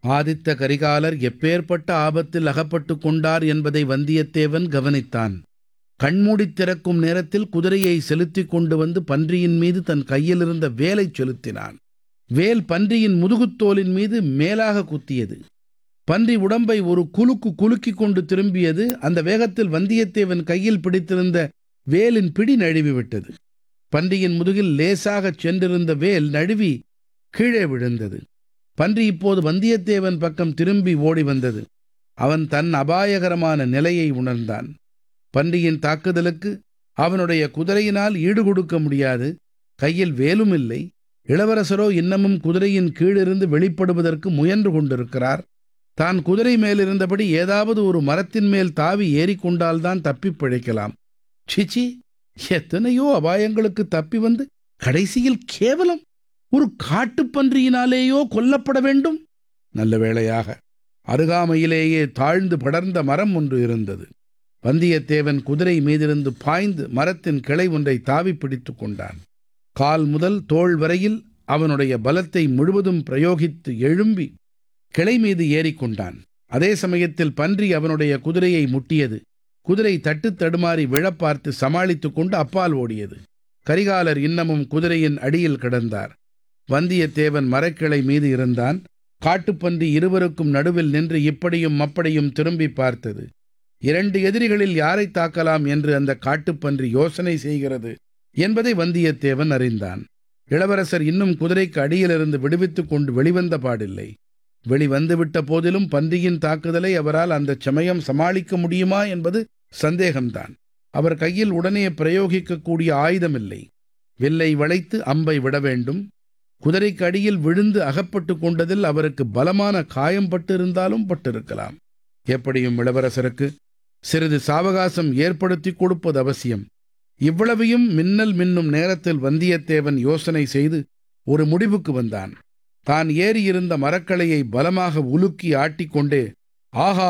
ஆதித்த கரிகாலர் எப்பேற்பட்ட ஆபத்தில் அகப்பட்டுக் கொண்டார் என்பதை வந்தியத்தேவன் கவனித்தான் கண்மூடித் திறக்கும் நேரத்தில் குதிரையை செலுத்திக் கொண்டு வந்து பன்றியின் மீது தன் கையிலிருந்த வேலைச் செலுத்தினான் வேல் பன்றியின் முதுகுத்தோலின் மீது மேலாக குத்தியது பன்றி உடம்பை ஒரு குலுக்கு குலுக்கிக் கொண்டு திரும்பியது அந்த வேகத்தில் வந்தியத்தேவன் கையில் பிடித்திருந்த வேலின் பிடி நழுவி விட்டது பன்றியின் முதுகில் லேசாகச் சென்றிருந்த வேல் நழுவி கீழே விழுந்தது பன்றி இப்போது வந்தியத்தேவன் பக்கம் திரும்பி ஓடி வந்தது அவன் தன் அபாயகரமான நிலையை உணர்ந்தான் பன்றியின் தாக்குதலுக்கு அவனுடைய குதிரையினால் ஈடுகொடுக்க முடியாது கையில் வேலும் இல்லை இளவரசரோ இன்னமும் குதிரையின் கீழிருந்து வெளிப்படுவதற்கு முயன்று கொண்டிருக்கிறார் தான் குதிரை மேலிருந்தபடி ஏதாவது ஒரு மரத்தின் மேல் தாவி ஏறிக்கொண்டால்தான் தப்பிப் பிழைக்கலாம் சிச்சி எத்தனையோ அபாயங்களுக்கு தப்பி வந்து கடைசியில் கேவலம் ஒரு காட்டுப்பன்றியினாலேயோ கொல்லப்பட வேண்டும் நல்ல வேளையாக அருகாமையிலேயே தாழ்ந்து படர்ந்த மரம் ஒன்று இருந்தது வந்தியத்தேவன் குதிரை மீதிருந்து பாய்ந்து மரத்தின் கிளை ஒன்றை தாவி பிடித்து கொண்டான் கால் முதல் தோள் வரையில் அவனுடைய பலத்தை முழுவதும் பிரயோகித்து எழும்பி கிளை மீது ஏறிக்கொண்டான் அதே சமயத்தில் பன்றி அவனுடைய குதிரையை முட்டியது குதிரை தட்டு தடுமாறி விழப்பார்த்து சமாளித்துக் கொண்டு அப்பால் ஓடியது கரிகாலர் இன்னமும் குதிரையின் அடியில் கிடந்தார் வந்தியத்தேவன் மரக்கிளை மீது இருந்தான் காட்டுப்பன்றி இருவருக்கும் நடுவில் நின்று இப்படியும் அப்படியும் திரும்பி பார்த்தது இரண்டு எதிரிகளில் யாரை தாக்கலாம் என்று அந்த காட்டுப்பன்றி யோசனை செய்கிறது என்பதை வந்தியத்தேவன் அறிந்தான் இளவரசர் இன்னும் குதிரைக்கு அடியிலிருந்து விடுவித்துக் கொண்டு வெளிவந்த பாடில்லை வெளிவந்துவிட்ட போதிலும் பன்றியின் தாக்குதலை அவரால் அந்த சமயம் சமாளிக்க முடியுமா என்பது சந்தேகம்தான் அவர் கையில் உடனே பிரயோகிக்கக்கூடிய ஆயுதமில்லை வில்லை வளைத்து அம்பை விட வேண்டும் குதிரைக்கு அடியில் விழுந்து அகப்பட்டு கொண்டதில் அவருக்கு பலமான காயம் பட்டிருந்தாலும் பட்டிருக்கலாம் எப்படியும் இளவரசருக்கு சிறிது சாவகாசம் ஏற்படுத்தி கொடுப்பது அவசியம் இவ்வளவையும் மின்னல் மின்னும் நேரத்தில் வந்தியத்தேவன் யோசனை செய்து ஒரு முடிவுக்கு வந்தான் தான் ஏறியிருந்த மரக்களையை பலமாக உலுக்கி ஆட்டிக்கொண்டே ஆஹா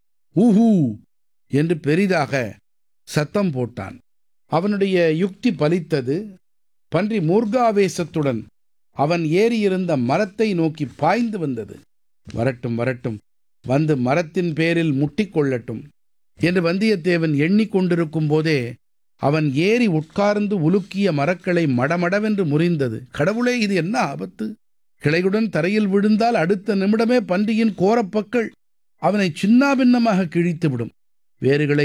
ஊஹூ என்று பெரிதாக சத்தம் போட்டான் அவனுடைய யுக்தி பலித்தது பன்றி மூர்காவேசத்துடன் அவன் ஏறியிருந்த மரத்தை நோக்கி பாய்ந்து வந்தது வரட்டும் வரட்டும் வந்து மரத்தின் பேரில் முட்டிக்கொள்ளட்டும் என்று வந்தியத்தேவன் எண்ணிக்கொண்டிருக்கும் போதே அவன் ஏறி உட்கார்ந்து உலுக்கிய மரக்களை மடமடவென்று முறிந்தது கடவுளே இது என்ன ஆபத்து கிளையுடன் தரையில் விழுந்தால் அடுத்த நிமிடமே பன்றியின் கோரப்பற்கள் அவனை சின்னாபின்னமாக கிழித்துவிடும் வேறுகளை